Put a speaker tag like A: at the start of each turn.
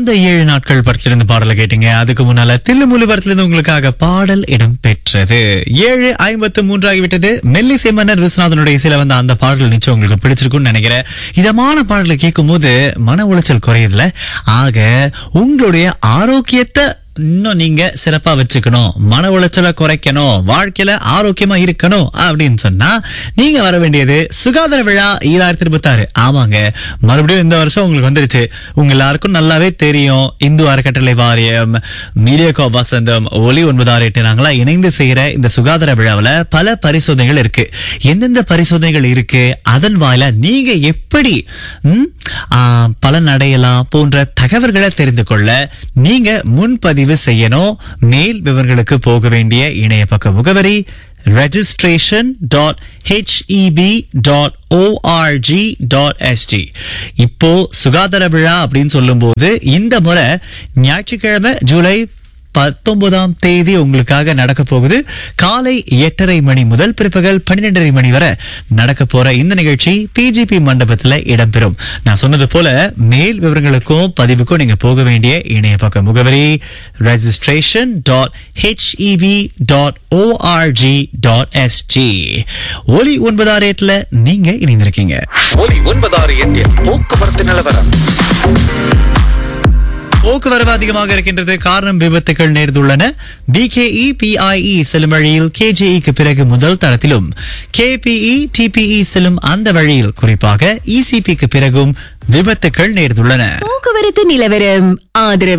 A: அந்த ஏழு நாட்கள் படத்திலிருந்து பாடலை கேட்டீங்க அதுக்கு முன்னால தில்லுமுல்லு படத்திலிருந்து உங்களுக்காக பாடல் இடம் பெற்றது ஏழு ஐம்பத்து மூன்றாகிவிட்டது மெல்லிசை மன்னர் விஸ்வநாதனுடைய இசையில வந்த அந்த பாடல் நிச்சயம் உங்களுக்கு பிடிச்சிருக்கும்னு நினைக்கிறேன் இதமான பாடலை கேட்கும் போது மன உளைச்சல் குறையுதுல ஆக உங்களுடைய ஆரோக்கியத்தை இன்னும் நீங்க சிறப்பா வச்சுக்கணும் மன உளைச்சலை குறைக்கணும் வாழ்க்கையில ஆரோக்கியமா இருக்கணும் அப்படின்னு சொன்னா நீங்க வர வேண்டியது சுகாதார விழா ஈராயிரத்தி இருபத்தி ஆறு ஆமாங்க மறுபடியும் இந்த வருஷம் உங்களுக்கு வந்துருச்சு உங்க எல்லாருக்கும் நல்லாவே தெரியும் இந்து அறக்கட்டளை வாரியம் மீடியாகோ வசந்தம் ஒலி ஒன்பதாறு எட்டு நாங்களா இணைந்து செய்யற இந்த சுகாதார விழாவுல பல பரிசோதனைகள் இருக்கு எந்தெந்த பரிசோதனைகள் இருக்கு அதன் வாயில நீங்க எப்படி ம், ஆ, பலன் அடையலாம் போன்ற தகவல்களை தெரிந்து கொள்ள நீங்க முன்பதிவு செய்யணும் மேல் விவரங்களுக்கு போக வேண்டிய இணைய பக்க முகவரி registration dot HEP dot ORG dot SG இப்போ சுகாதார விழா அப்படின்னு சொல்லும்போது இந்த முறை ஞாயிற்றுக்கிழமை ஜூலை பத்தொன்பதாம் தேதி உங்களுக்காக நடக்க போகுது காலை எட்டரை மணி முதல் பிற்பகல் பன்னிரெண்டரை மணி வரை நடக்க போற இந்த நிகழ்ச்சி பிஜிபி மண்டபத்துல இடம்பெறும் நான் சொன்னது போல மேல் விவரங்களுக்கும் பதிவுக்கும் நீங்க போக வேண்டிய இணைய பக்க முகவரி registration dot HEP dot ORG dot SG ஒலி ஒன்பதாம் ரேட்ல நீங்க இணைந்திருக்கீங்க
B: ஒலி ஒன்பதாறு எட்டில் போக்குவரத்து நிலவரம்
A: போக்குவரவு அதிகமாக இருக்கின்றது காரணம் விபத்துகள் நேர்ந்துள்ளன பிகேஇ பிஐஇ செல்லும் வழியில் கேஜேஇக்கு பிறகு முதல் தரத்திலும் கேபிஇ டிபிஇ செல்லும் அந்த வழியில் குறிப்பாக இசிபிக்கு பிறகும் விபத்துகள் நேர்ந்துள்ளன
C: போக்குவரத்து நிலவரம் ஆதரவு